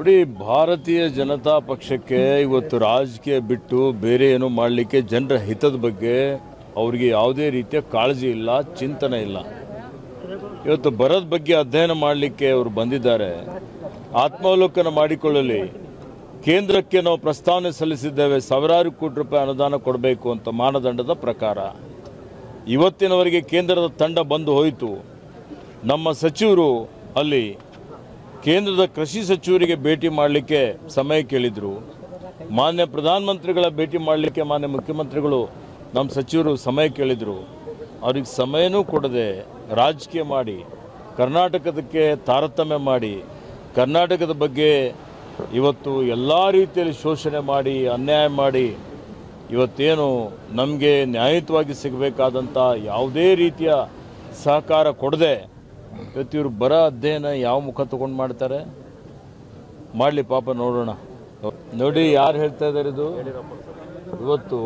ನೋಡಿ ಭಾರತೀಯ ಜನತಾ ಪಕ್ಷಕ್ಕೆ ಇವತ್ತು ರಾಜಕೀಯ ಬಿಟ್ಟು ಬೇರೆ ಏನು ಮಾಡಲಿಕ್ಕೆ ಜನರ ಹಿತದ ಬಗ್ಗೆ ಅವರಿಗೆ ಯಾವುದೇ ರೀತಿಯ ಕಾಳಜಿ ಇಲ್ಲ ಚಿಂತನೆ ಇಲ್ಲ ಇವತ್ತು ಬರದ ಬಗ್ಗೆ ಅಧ್ಯಯನ ಮಾಡಲಿಕ್ಕೆ ಅವರು ಬಂದಿದ್ದಾರೆ ಆತ್ಮಾವಲೋಕನ ಮಾಡಿಕೊಳ್ಳಲಿ ಕೇಂದ್ರಕ್ಕೆ ನಾವು ಪ್ರಸ್ತಾವನೆ ಸಲ್ಲಿಸಿದ್ದೇವೆ ಸಾವಿರಾರು ಕೋಟಿ ರೂಪಾಯಿ ಅನುದಾನ ಕೊಡಬೇಕು ಅಂತ ಮಾನದಂಡದ ಪ್ರಕಾರ ಇವತ್ತಿನವರೆಗೆ ಕೇಂದ್ರದ ತಂಡ ಬಂದು ಹೋಯಿತು ನಮ್ಮ ಸಚಿವರು ಅಲ್ಲಿ ಕೇಂದ್ರದ ಕೃಷಿ ಸಚಿವರಿಗೆ ಭೇಟಿ ಮಾಡಲಿಕ್ಕೆ ಸಮಯ ಕೇಳಿದರು ಮಾನ್ಯ ಪ್ರಧಾನಮಂತ್ರಿಗಳ ಭೇಟಿ ಮಾಡಲಿಕ್ಕೆ ಮಾನ್ಯ ಮುಖ್ಯಮಂತ್ರಿಗಳು ನಮ್ಮ ಸಚಿವರು ಸಮಯ ಕೇಳಿದರು ಅವ್ರಿಗೆ ಸಮಯನೂ ಕೊಡದೆ ರಾಜಕೀಯ ಮಾಡಿ ಕರ್ನಾಟಕದಕ್ಕೆ ತಾರತಮ್ಯ ಮಾಡಿ ಕರ್ನಾಟಕದ ಬಗ್ಗೆ ಇವತ್ತು ಎಲ್ಲ ರೀತಿಯಲ್ಲಿ ಶೋಷಣೆ ಮಾಡಿ ಅನ್ಯಾಯ ಮಾಡಿ ಇವತ್ತೇನು ನಮಗೆ ನ್ಯಾಯಯುತವಾಗಿ ಸಿಗಬೇಕಾದಂಥ ಯಾವುದೇ ರೀತಿಯ ಸಹಕಾರ ಕೊಡದೆ ಇವತ್ತು ಇವರು ಬರ ಅಧ್ಯಯನ ಯಾವ ಮುಖ ತಗೊಂಡು ಮಾಡ್ತಾರೆ ಮಾಡಲಿ ಪಾಪ ನೋಡೋಣ ನೋಡಿ ಯಾರು ಹೇಳ್ತಾ ಇದ್ದಾರೆ ಇದು ಇವತ್ತು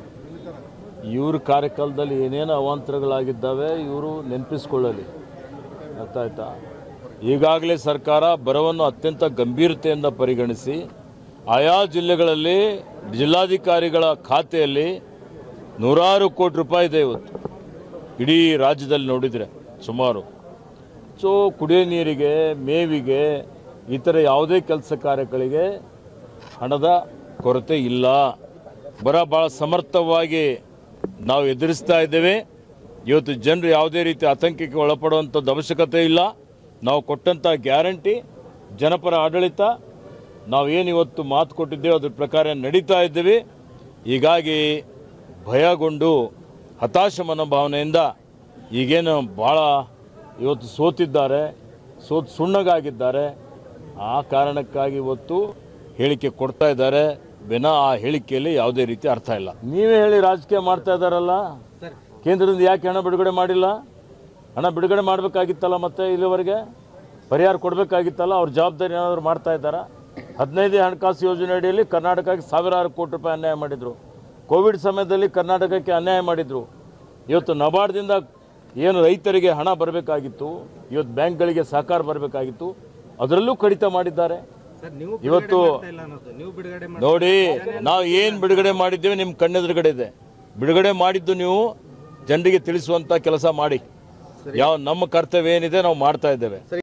ಇವ್ರ ಕಾರ್ಯಕಾಲದಲ್ಲಿ ಏನೇನು ಅವಾಂತರಗಳಾಗಿದ್ದಾವೆ ಇವರು ನೆನಪಿಸ್ಕೊಳ್ಳಲಿ ಅರ್ಥ ಆಯ್ತಾ ಈಗಾಗಲೇ ಸರ್ಕಾರ ಬರವನ್ನು ಅತ್ಯಂತ ಗಂಭೀರತೆಯಿಂದ ಪರಿಗಣಿಸಿ ಆಯಾ ಜಿಲ್ಲೆಗಳಲ್ಲಿ ಜಿಲ್ಲಾಧಿಕಾರಿಗಳ ಖಾತೆಯಲ್ಲಿ ನೂರಾರು ಕೋಟಿ ರೂಪಾಯಿ ಇದೆ ಇವತ್ತು ಇಡೀ ರಾಜ್ಯದಲ್ಲಿ ನೋಡಿದರೆ ಸುಮಾರು ಸೊ ಕುಡಿಯೋ ನೀರಿಗೆ ಮೇವಿಗೆ ಇತರ ಯಾವುದೇ ಕೆಲಸ ಕಾರ್ಯಗಳಿಗೆ ಹಣದ ಕೊರತೆ ಇಲ್ಲ ಬರ ಭಾಳ ಸಮರ್ಥವಾಗಿ ನಾವು ಎದುರಿಸ್ತಾ ಇದ್ದೇವೆ ಇವತ್ತು ಜನರು ಯಾವುದೇ ರೀತಿ ಆತಂಕಕ್ಕೆ ಒಳಪಡುವಂಥದ್ದು ಅವಶ್ಯಕತೆ ಇಲ್ಲ ನಾವು ಕೊಟ್ಟಂಥ ಗ್ಯಾರಂಟಿ ಜನಪರ ಆಡಳಿತ ನಾವೇನು ಇವತ್ತು ಮಾತು ಕೊಟ್ಟಿದ್ದೇವೆ ಅದ್ರ ಪ್ರಕಾರ ನಡೀತಾ ಇದ್ದೇವೆ ಹೀಗಾಗಿ ಭಯಗೊಂಡು ಹತಾಶ ಮನೋಭಾವನೆಯಿಂದ ಈಗೇನು ಭಾಳ ಇವತ್ತು ಸೋತಿದ್ದಾರೆ ಸೋತ್ ಸುಣ್ಣಗಾಗಿದ್ದಾರೆ ಆ ಕಾರಣಕ್ಕಾಗಿ ಇವತ್ತು ಹೇಳಿಕೆ ಕೊಡ್ತಾ ಇದ್ದಾರೆ ವಿನ ಆ ಹೇಳಿಕೆಯಲ್ಲಿ ಯಾವುದೇ ರೀತಿ ಅರ್ಥ ಇಲ್ಲ ನೀವೇ ಹೇಳಿ ರಾಜಕೀಯ ಮಾಡ್ತಾ ಇದ್ದಾರಲ್ಲ ಕೇಂದ್ರದಿಂದ ಯಾಕೆ ಹಣ ಬಿಡುಗಡೆ ಮಾಡಿಲ್ಲ ಹಣ ಬಿಡುಗಡೆ ಮಾಡಬೇಕಾಗಿತ್ತಲ್ಲ ಮತ್ತೆ ಇಲ್ಲಿವರೆಗೆ ಪರಿಹಾರ ಕೊಡಬೇಕಾಗಿತ್ತಲ್ಲ ಅವ್ರ ಜವಾಬ್ದಾರಿ ಏನಾದರೂ ಮಾಡ್ತಾ ಇದ್ದಾರಾ ಹದಿನೈದು ಹಣಕಾಸು ಯೋಜನೆ ಅಡಿಯಲ್ಲಿ ಕರ್ನಾಟಕಕ್ಕೆ ಸಾವಿರಾರು ಕೋಟಿ ರೂಪಾಯಿ ಅನ್ಯಾಯ ಮಾಡಿದರು ಕೋವಿಡ್ ಸಮಯದಲ್ಲಿ ಕರ್ನಾಟಕಕ್ಕೆ ಅನ್ಯಾಯ ಮಾಡಿದರು ಇವತ್ತು ನಬಾರ್ಡ್ದಿಂದ ಏನು ರೈತರಿಗೆ ಹಣ ಬರಬೇಕಾಗಿತ್ತು ಇವತ್ತು ಬ್ಯಾಂಕ್ಗಳಿಗೆ ಸಹಕಾರ ಬರಬೇಕಾಗಿತ್ತು ಅದರಲ್ಲೂ ಕಡಿತ ಮಾಡಿದ್ದಾರೆ ಸರ್ ನೀವು ಇವತ್ತು ಇಲ್ಲ ಅನ್ನೋದು ನೀವು ಬಿಡುಗಡೆ ಮಾಡಿ ನೋಡಿ ನಾವು ಏನು ಬಿಡುಗಡೆ ಮಾಡಿದ್ದೇವೆ ನಿಮ್ಮ ಕಣ್ಣೆದುರುಗಡೆ ಇದೆ ಬಿಡುಗಡೆ ಮಾಡಿದ್ದು ನೀವು ಜನರಿಗೆ ತಿಳಿಸುವಂತ ಕೆಲಸ ಮಾಡಿ ಯಾವ ನಮ್ಮ ಕರ್ತವ್ಯ ಏನಿದೆ ನಾವು ಮಾಡ್ತಾ ಇದ್ದೇವೆ